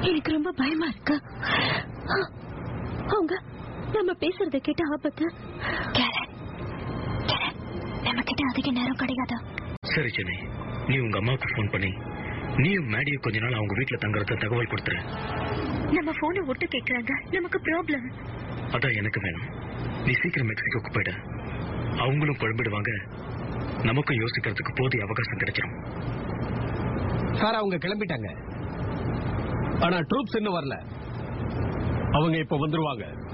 எனக்கு ரொம்ப பயமா இருக்கு அவங்க நம்ம பேசுறத கேட்ட ஆபத்து கேரன் கேரன் நம்ம கிட்ட அதிக நேரம் கிடையாது சரி சென்னை நீ உங்க அம்மாவுக்கு ஃபோன் பண்ணி நீயும் மேடியும் கொஞ்ச நாள் அவங்க வீட்டுல தங்கறத தகவல் கொடுத்துரு நம்ம போனை ஒட்டு கேக்குறாங்க நமக்கு ப்ராப்ளம் அதான் எனக்கு வேணும் நீ சீக்கிரம் மெக்சிகோக்கு போயிடு அவங்களும் குழம்பிடுவாங்க நமக்கும் யோசிக்கிறதுக்கு போதிய அவகாசம் கிடைச்சிடும் சார் அவங்க கிளம்பிட்டாங்க ஆனா ட்ரூப்ஸ் இன்னும் வரல அவங்க இப்ப வந்துருவாங்க